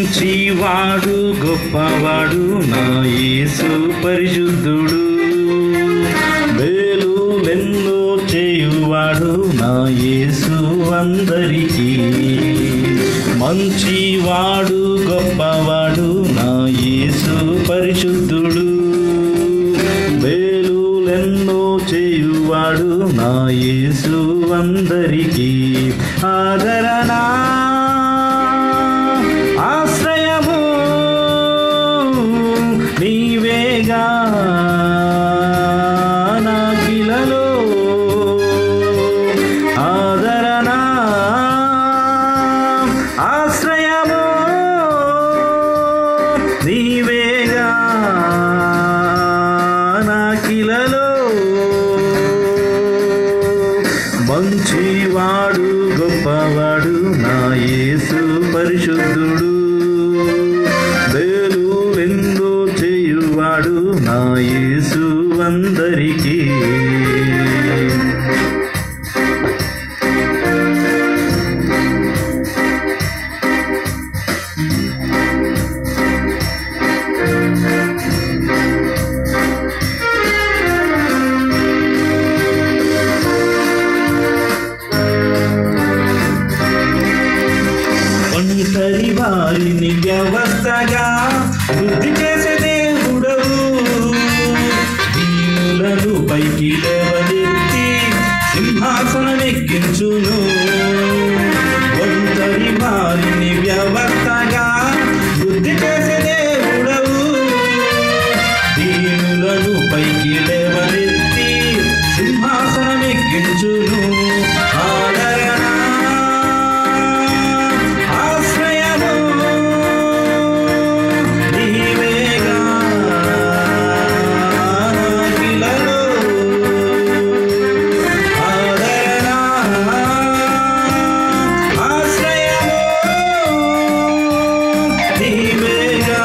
మంచివాడు గొప్పవాడు నా యేసు పరిశుద్ధుడు మేలులెన్నో చేయువాడు నా యేసు అందరికీ మంచివాడు గొప్పవాడు నా యేసు పరిశుద్ధుడు మేలులెన్నో చేయువాడు నా యేసు అందరికీ ఆదరణ ఆశ్రయము నీవేగా నాకిలలో ఆదరణ ఆశ్రయము నీవేగా నాకిలలో మంచివాడు గొప్పవాడు నా యేసు పరిశుద్ధుడు వేలు ఎందో చేయువాడు నా యేసు అందరికీ ఒంటరి వారిని వ్యవస్థగా వృద్ధి చేసే దేవుడవు దీనులను పైకి లేవనెత్తి సింహాసనమెక్కించును ఒంటరి వారిని వ్యవస్థగా వృద్ధి చేసే దేవుడవు దీనులను పైకి లేవనెత్తి సింహాసనమెక్కించును ఆదరణ ఆశ్రయము నీవేగా నాకిలలో ఆదరణ ఆశ్రయము నీవేగా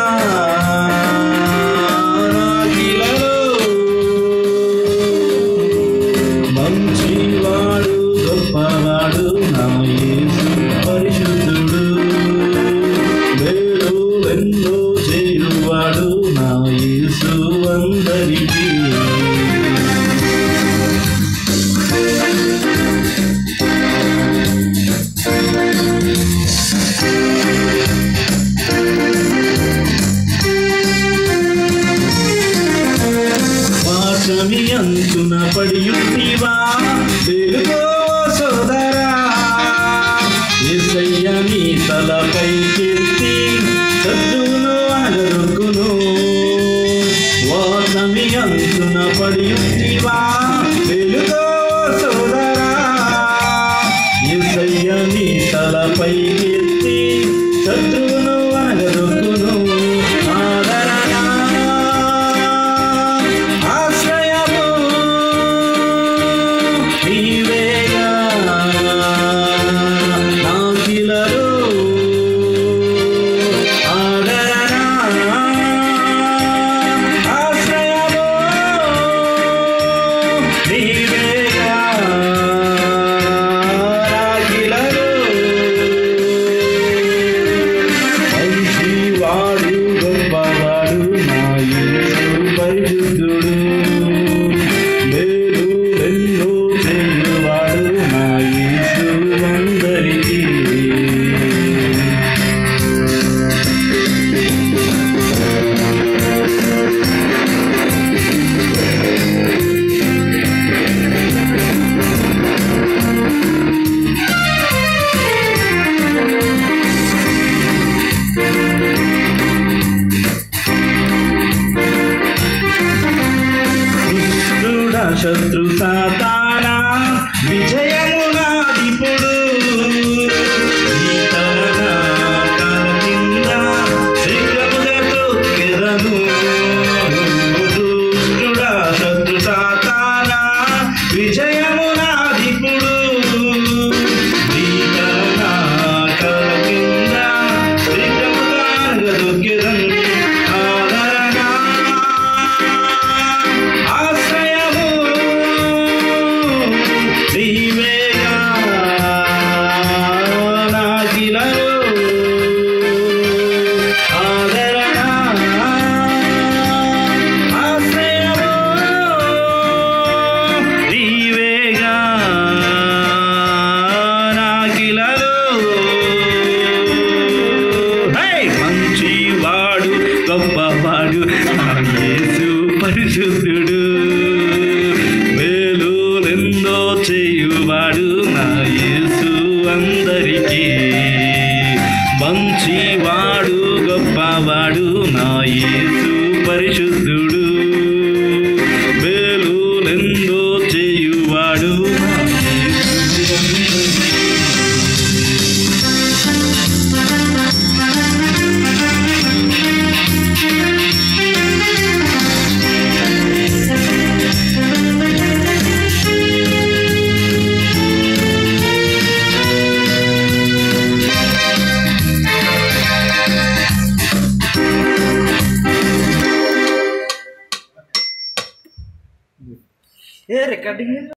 నాకిలలో మంచివాడు గొప్పవాడు నా యేసు పరిశుద్ధుడు వేలు ఎన్నో చేయువాడు నా యేసు అందరికీ వాసమి అంచున పడియుంటివా తెలుగో సోదరా ఎసయ్య నీ తలపై కెత్తి శత్రువును అనగరుకును వాసమి అంచున పడియుంటివా తెలుగో సోదరా ఎసయ్య నీ తలపై కెత్తి శత్రువును అనగరుకును ఆదరణ ఆశ్రయము నీవేగా నాకిలలో ఆదరణ ఆశ్రయము నీవేగా నాకిలలో మనుషులందరికీ మంచివాడు గొప్పవాడు నా యేసు పరిశుద్ధుడు మేలులెందో చేయువాడు నా యేసు. ఏ రికార్డింగ్